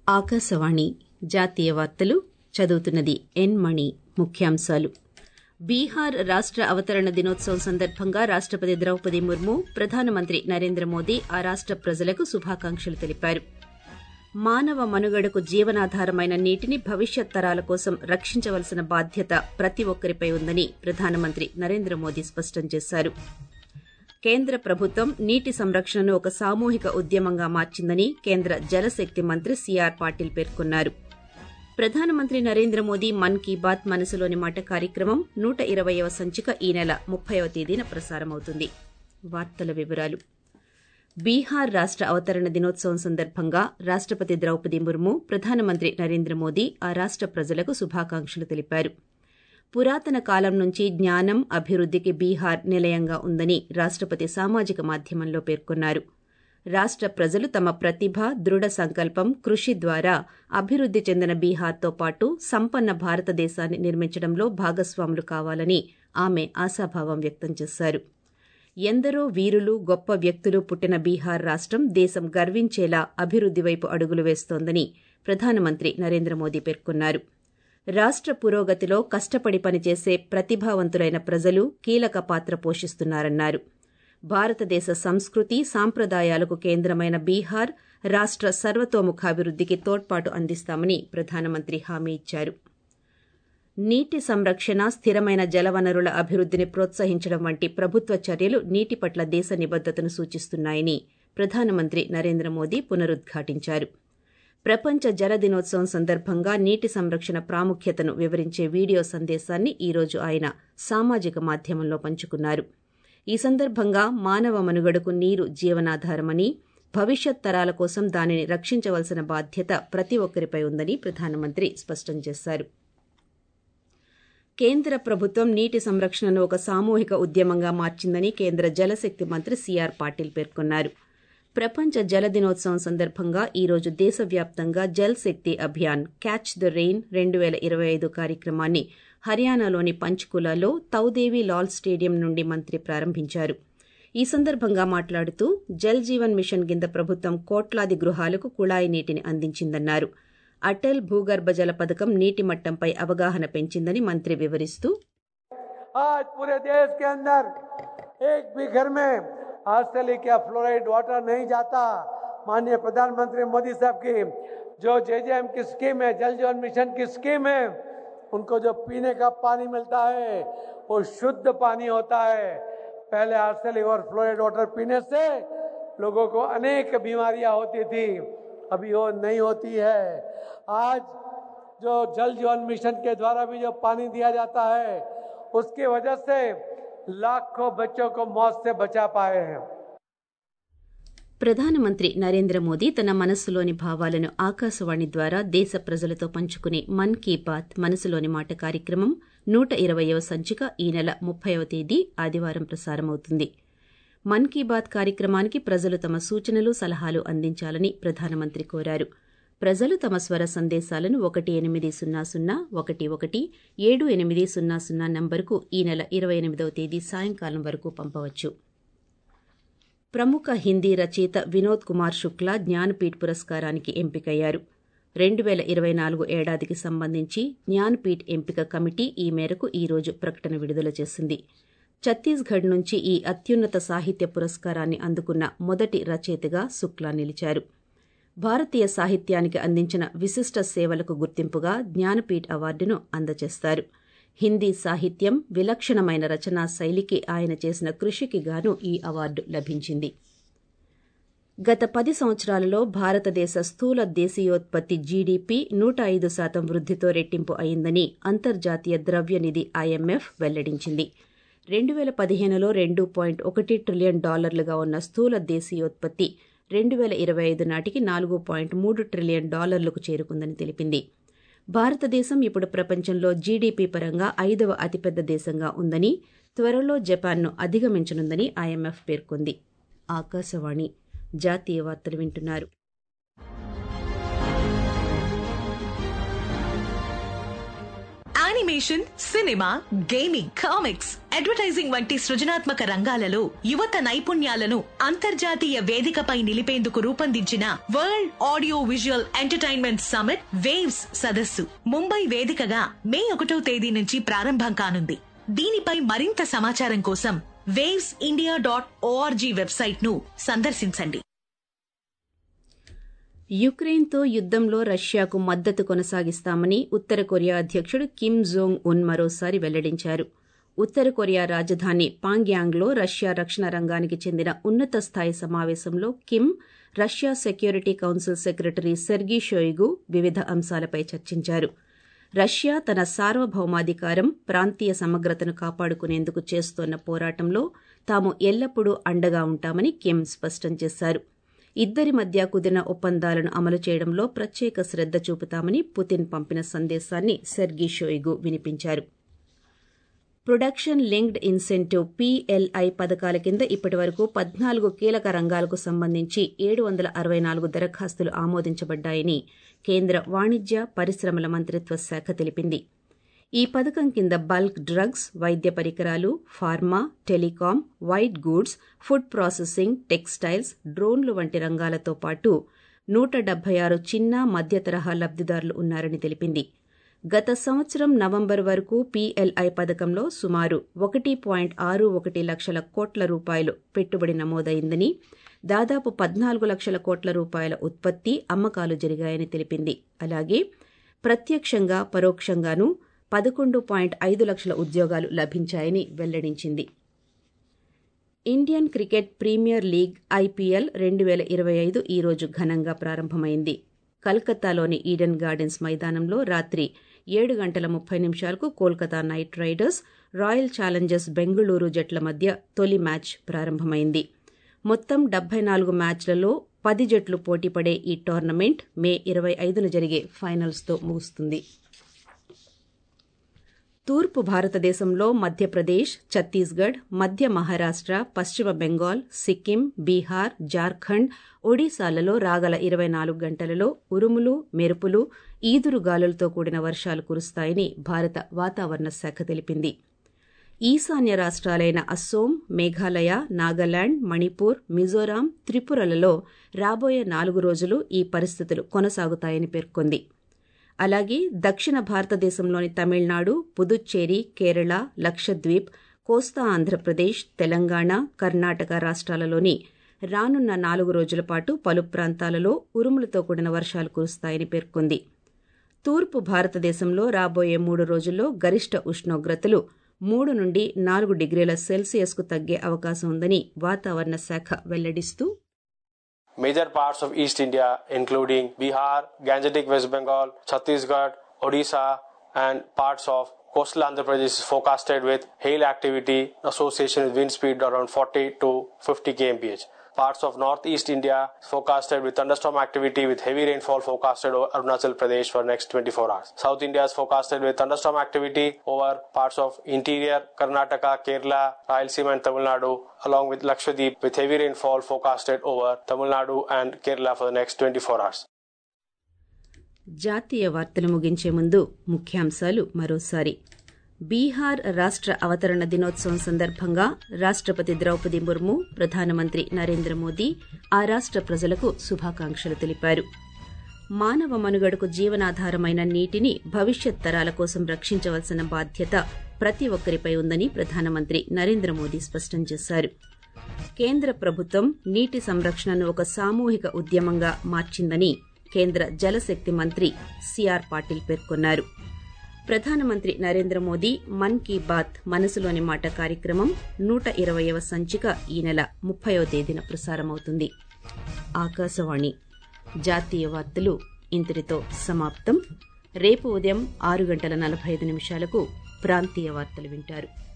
ఆకాశవాణి జాతీయ వార్తలు చదువుతున్నది ఎన్ మణి ముఖ్యాంశాలు బీహార్ రాష్ట అవతరణ దినోత్సవం సందర్భంగా రాష్టపతి ద్రౌపది ముర్ము ప్రధానమంత్రి నరేంద్ర మోదీ ఆ రాష్ట ప్రజలకు శుభాకాంక్షలు తెలిపారు మానవ మనుగడకు జీవనాధారమైన నీటిని భవిష్యత్ తరాల కోసం రక్షించవలసిన బాధ్యత ప్రతి ఒక్కరిపై ఉందని ప్రధానమంత్రి నరేంద్ర మోదీ స్పష్టం చేశారు కేంద్ర ప్రభుత్వం నీటి సంరక్షణను ఒక సామూహిక ఉద్యమంగా మార్చిందని కేంద్ర జలశక్తి మంత్రి సీఆర్ పాటిల్ పేర్కొన్నారు ప్రధానమంత్రి నరేంద్ర మోదీ మన్ కీ బాత్ మనసులోని మాట కార్యక్రమం నూట ఇరవయవ సంచిక ఈ నెల ముప్పైవ తేదీన ప్రసారమవుతుంది వార్తల వివరాలు బీహార్ రాష్ట అవతరణ దినోత్సవం సందర్భంగా రాష్టపతి ద్రౌపది ముర్ము ప్రధానమంత్రి నరేంద్ర మోదీ ఆ రాష్ట ప్రజలకు శుభాకాంక్షలు తెలిపారు పురాతన కాలం నుంచి జ్ఞానం అభివృద్దికి బీహార్ నిలయంగా ఉందని రాష్టపతి సామాజిక మాధ్యమంలో పేర్కొన్నారు రాష్ట ప్రజలు తమ ప్రతిభ దృఢ సంకల్పం కృషి ద్వారా అభివృద్ది చెందిన బీహార్తో పాటు సంపన్న భారతదేశాన్ని నిర్మించడంలో భాగస్వాములు కావాలని ఆమె ఆశాభావం వ్యక్తం చేశారు ఎందరో వీరులు గొప్ప వ్యక్తులు పుట్టిన బీహార్ రాష్టం దేశం గర్వించేలా అభివృద్ది వైపు అడుగులు వేస్తోందని ప్రధానమంత్రి నరేంద్ర మోదీ పేర్కొన్నారు రాష్ట పురోగతిలో కష్టపడి పనిచేసే ప్రతిభావంతులైన ప్రజలు కీలక పాత్ర పోషిస్తున్నారన్నారు భారతదేశ సంస్కృతి సాంప్రదాయాలకు కేంద్రమైన బీహార్ రాష్ట సర్వతోముఖాభివృద్దికి తోడ్పాటు అందిస్తామని ప్రధానమంత్రి హామీ ఇచ్చారు నీటి సంరక్షణ స్థిరమైన జలవనరుల అభివృద్దిని ప్రోత్సహించడం వంటి ప్రభుత్వ చర్యలు నీటి పట్ల దేశ నిబద్దతను సూచిస్తున్నాయని ప్రధానమంత్రి నరేంద్ర మోదీ పునరుద్ఘాటించారు ప్రపంచ జల దినోత్సవం సందర్భంగా నీటి సంరక్షణ ప్రాముఖ్యతను వివరించే వీడియో సందేశాన్ని ఈ రోజు ఆయన సామాజిక మాధ్యమంలో పంచుకున్నారు ఈ సందర్భంగా మానవ మనుగడకు నీరు జీవనాధారమని భవిష్యత్ తరాల కోసం దానిని రక్షించవలసిన బాధ్యత ప్రతి ఒక్కరిపై ఉందని ప్రధానమంత్రి స్పష్టం చేశారు కేంద్ర ప్రభుత్వం నీటి సంరక్షణను ఒక సామూహిక ఉద్యమంగా మార్చిందని కేంద్ర జలశక్తి మంత్రి సీఆర్ పాటిల్ పేర్కొన్నారు ప్రపంచ జల దినోత్సవం సందర్భంగా ఈ రోజు దేశవ్యాప్తంగా Jal Shakti Abhiyan catch the rain రెండు వేల ఇరవై ఐదు కార్యక్రమాన్ని హర్యానాలోని పంచ్కులాలో తౌదేవి లాల్ స్టేడియం నుండి మంత్రి ప్రారంభించారు ఈ సందర్భంగా మాట్లాడుతూ జల్ జీవన్ మిషన్ కింద ప్రభుత్వం కోట్లాది గృహాలకు కుళాయి నీటిని అందించిందన్నారు అటల్ భూగర్భ జల పథకం నీటి మట్టంపై అవగాహన పెంచిందని మంత్రి వివరిస్తూ आज पूरे देश के अंदर एक भी घर में आर्सेनिक या फ्लोराइड वाटर नहीं जाता माननीय प्रधानमंत्री मोदी साहब की जो जेजेएम की स्कीम है जल जीवन मिशन की स्कीम है उनको जो पीने का पानी मिलता है वो शुद्ध पानी होता है पहले आर्सेनिक और फ्लोराइड वाटर पीने से लोगों को अनेक बीमारियां होती थी अभी वो नहीं होती है आज जो जल जीवन मिशन के द्वारा भी जो पानी दिया जाता है उसकी वजह से लाखों बच्चों को मौत से बचा पाए हैं ప్రధానమంత్రి నరేంద్ర మోదీ తన మనస్సులోని భావాలను ఆకాశవాణి ద్వారా దేశ ప్రజలతో పంచుకునే మన్ కీ బాత్ మనసులోని మాట కార్యక్రమం నూట ఇరవయవ సంచిక ఈ నెల ముప్పైవ తేదీ ఆదివారం ప్రసారమవుతుంది మన్ కీ బాత్ కార్యక్రమానికి ప్రజలు తమ సూచనలు సలహాలు అందించాలని ప్రధానమంత్రి కోరారు ప్రజలు తమ స్వర సందేశాలను ఒకటి ఎనిమిది సున్నా సున్నా ఒకటి ఒకటి ఏడు ఎనిమిది సున్నా సున్నా నంబరుకు ఈ నెల ఇరవై ఎనిమిదవ తేదీ సాయంకాలం వరకు పంపవచ్చు ప్రముఖ హిందీ రచయిత వినోద్ కుమార్ శుక్లా జ్ఞానపీఠ్ పురస్కారానికి ఎంపికయ్యారు రెండు వేల ఇరవై నాలుగు ఏడాదికి సంబంధించి జ్ఞానపీఠ్ ఎంపిక కమిటీ ఈ మేరకు ఈ రోజు ప్రకటన విడుదల చేసింది ఛత్తీస్గఢ్ నుంచి ఈ అత్యున్నత సాహిత్య పురస్కారాన్ని అందుకున్న మొదటి రచయితగా శుక్లా నిలిచారు భారతీయ సాహిత్యానికి అందించిన విశిష్ట సేవలకు గుర్తింపుగా జ్ఞానపీఠ్ అవార్డును అందజేస్తారు హిందీ సాహిత్యం విలక్షణమైన రచనా శైలికి ఆయన చేసిన కృషికి గాను ఈ అవార్డు లభించింది గత పది సంవత్సరాలలో భారతదేశ స్థూల దేశీయోత్పత్తి జీడీపీ నూట ఐదు శాతం వృద్దితో రెట్టింపు అయిందని అంతర్జాతీయ ద్రవ్యనిధి ఐఎంఎఫ్ వెల్లడించింది రెండు వేల పదిహేనులో రెండు పాయింట్ ఒకటి ట్రిలియన్ డాలర్లుగా ఉన్న స్థూల దేశీయోత్పత్తి రెండు వేల ఇరవై ఐదు నాటికి నాలుగు పాయింట్ మూడు ట్రిలియన్ డాలర్లకు చేరుకుందని తెలిపింది భారతదేశం ఇప్పుడు ప్రపంచంలో జీడీపీ పరంగా ఐదవ అతిపెద్ద దేశంగా ఉందని త్వరలో జపాన్ను అధిగమించనుందని ఐఎంఎఫ్ పేర్కొంది ఆకాశవాణి జాతీయ వార్తలు వింటున్నారు animation cinema gaming comics advertising వంటి సృజనాత్మక రంగాలలో యువత నైపుణ్యాలను అంతర్జాతీయ వేదికపై నిలిపేందుకు రూపొందించిన world audio visual entertainment summit waves సదస్సు ముంబై వేదికగా మే ఒకటో తేదీ నుంచి ప్రారంభం కానుంది దీనిపై మరింత సమాచారం కోసం waves India dot ORG website ను సందర్శించండి యుక్రెయిన్తో యుద్దంలో రష్యాకు మద్దతు కొనసాగిస్తామని ఉత్తర కొరియా అధ్యకుడు కిమ్ జోంగ్ ఉన్ మరోసారి వెల్లడించారు ఉత్తర కొరియా రాజధాని పాంగ్యాంగ్లో రష్యా రక్షణ రంగానికి చెందిన ఉన్నత స్థాయి సమావేశంలో Kim Russia security council secretary Sergei Shoigu వివిధ అంశాలపై చర్చించారు రష్యా తన సార్వభౌమాధికారం ప్రాంతీయ సమగ్రతను కాపాడుకునేందుకు చేస్తోన్న పోరాటంలో తాము ఎల్లప్పుడూ అండగా ఉంటామని కిమ్ స్పష్టం చేశారు ఇద్దరి మధ్య కుదిరిన ఒప్పందాలను అమలు చేయడంలో ప్రత్యేక శ్రద్ద చూపుతామని పుతిన్ పంపిన సందేశాన్ని సెర్గీ షోయిగు వినిపించారు ప్రొడక్షన్ లింక్డ్ ఇన్సెంటివ్ పీఎల్ఐ పథకాల కింద ఇప్పటి వరకు పద్నాలుగు కీలక రంగాలకు సంబంధించి ఏడు వందల అరవై నాలుగు దరఖాస్తులు ఆమోదించబడ్డాయని కేంద్ర వాణిజ్య పరిశ్రమల మంత్రిత్వ శాఖ తెలిపింది ఈ పథకం కింద బల్క్ డ్రగ్స్ వైద్య పరికరాలు pharma telecom white goods food processing textiles డ్రోన్లు వంటి రంగాలతో పాటు నూట డెబ్బై ఆరు చిన్న మధ్య తరహా లబ్దిదారులు ఉన్నారని తెలిపింది గత సంవత్సరం నవంబర్ వరకు పీఎల్ఐ పథకంలో సుమారు ఒకటి పాయింట్ ఆరు ఒకటి లక్షల కోట్ల రూపాయలు పెట్టుబడి నమోదైందని దాదాపు పద్నాలుగు లక్షల కోట్ల రూపాయల ఉత్పత్తి అమ్మకాలు జరిగాయని తెలిపింది అలాగే ప్రత్యక్షంగా పరోక్షంగానూ పదకొండు పాయింట్ ఐదు లక్షల ఉద్యోగాలు లభించాయని వెల్లడించింది Indian cricket premier league IPL రెండు వేల ఇరవై ఐదు ఈ రోజు ఘనంగా ప్రారంభమైంది కలకత్తాలోని ఈడెన్ గార్డెన్స్ మైదానంలో రాత్రి ఏడు గంటల ముప్పై నిమిషాలకు Kolkata Knight Riders Royal Challengers Bengaluru జట్ల మధ్య తొలి మ్యాచ్ ప్రారంభమైంది మొత్తం డెబ్బై నాలుగు మ్యాచ్లలో పది జట్లు పోటీపడే ఈ టోర్నమెంట్ మే ఇరవై ఐదున జరిగే ఫైనల్స్తో ముగుస్తుంది తూర్పు భారతదేశంలో మధ్యప్రదేశ్ ఛత్తీస్గఢ్ మధ్య మహారాష్ట పశ్చిమ బెంగాల్ సిక్కిం బీహార్ జార్ఖండ్ ఒడిశాలలో రాగల ఇరవై నాలుగు గంటలలో ఉరుములు మెరుపులు ఈదురు గాలులతో కూడిన వర్షాలు కురుస్తాయని భారత వాతావరణ శాఖ తెలిపింది ఈశాన్య రాష్ట్రాలైన అస్సోం మేఘాలయ నాగాలాండ్ మణిపూర్ మిజోరాం త్రిపురలలో రాబోయే నాలుగు రోజులు ఈ పరిస్థితులు కొనసాగుతాయని పేర్కొంది అలాగే దక్షిణ భారతదేశంలోని తమిళనాడు పుదుచ్చేరి కేరళ లక్షద్వీప్ కోస్తా ఆంధ్రప్రదేశ్ తెలంగాణ కర్ణాటక రాష్ట్రాలలోని రానున్న నాలుగు రోజుల పాటు పలు ప్రాంతాలలో ఉరుములతో కూడిన వర్షాలు కురుస్తాయని పేర్కొంది తూర్పు భారతదేశంలో రాబోయే మూడు రోజుల్లో గరిష్ట ఉష్ణోగ్రతలు మూడు నుండి నాలుగు డిగ్రీల సెల్సియస్కు తగ్గే అవకాశం ఉందని వాతావరణ శాఖ వెల్లడిస్తూ Major parts of East India, including Bihar, Gangetic West Bengal, Chhattisgarh, Odisha, and parts of coastal Andhra Pradesh is forecasted with hail activity association with wind speed around 40 to 50 kmph. Parts of northeast India is forecasted with thunderstorm activity with heavy rainfall forecasted over Arunachal Pradesh for next 24 hours. South India is forecasted with thunderstorm activity over parts of interior Karnataka, Kerala, Rayalaseema and Tamil Nadu along with Lakshadweep with heavy rainfall forecasted over Tamil Nadu and Kerala for the next 24 hours. జాతీయ వార్తలు ముగించే ముందు ముఖ్యాంశాలు మరోసారి బీహార్ రాష్ట్ర అవతరణ దినోత్సవం సందర్భంగా రాష్ట్రపతి ద్రౌపది ముర్ము ప్రధానమంత్రి నరేంద్ర మోదీ ఆ రాష్ట్ర ప్రజలకు శుభాకాంక్షలు తెలిపారు మానవ మనుగడకు జీవనాధారమైన నీటిని భవిష్యత్ తరాల కోసం రక్షించవలసిన బాధ్యత ప్రతి ఒక్కరిపై ఉందని ప్రధానమంత్రి నరేంద్ర మోదీ స్పష్టం చేశారు కేంద్ర ప్రభుత్వం నీటి సంరక్షణను ఒక సామూహిక ఉద్యమంగా మార్చిందని కేంద్ర జలశక్తి మంత్రి సిఆర్ పాటిల్ పేర్కొన్నారు ప్రధానమంత్రి నరేంద్ర మోదీ మన్ కీ బాత్ మనసులోని మాట కార్యక్రమం నూట ఇరవయవ సంచిక ఈ నెల ముప్పయో తేదీన ప్రసారమవుతుంది ఆకాశవాణి జాతీయ వార్తలు ఇంతటితో సమాప్తం రేపు ఉదయం ఆరు గంటల నలభై ఐదు నిమిషాలకు ప్రాంతీయ వార్తలు వింటారు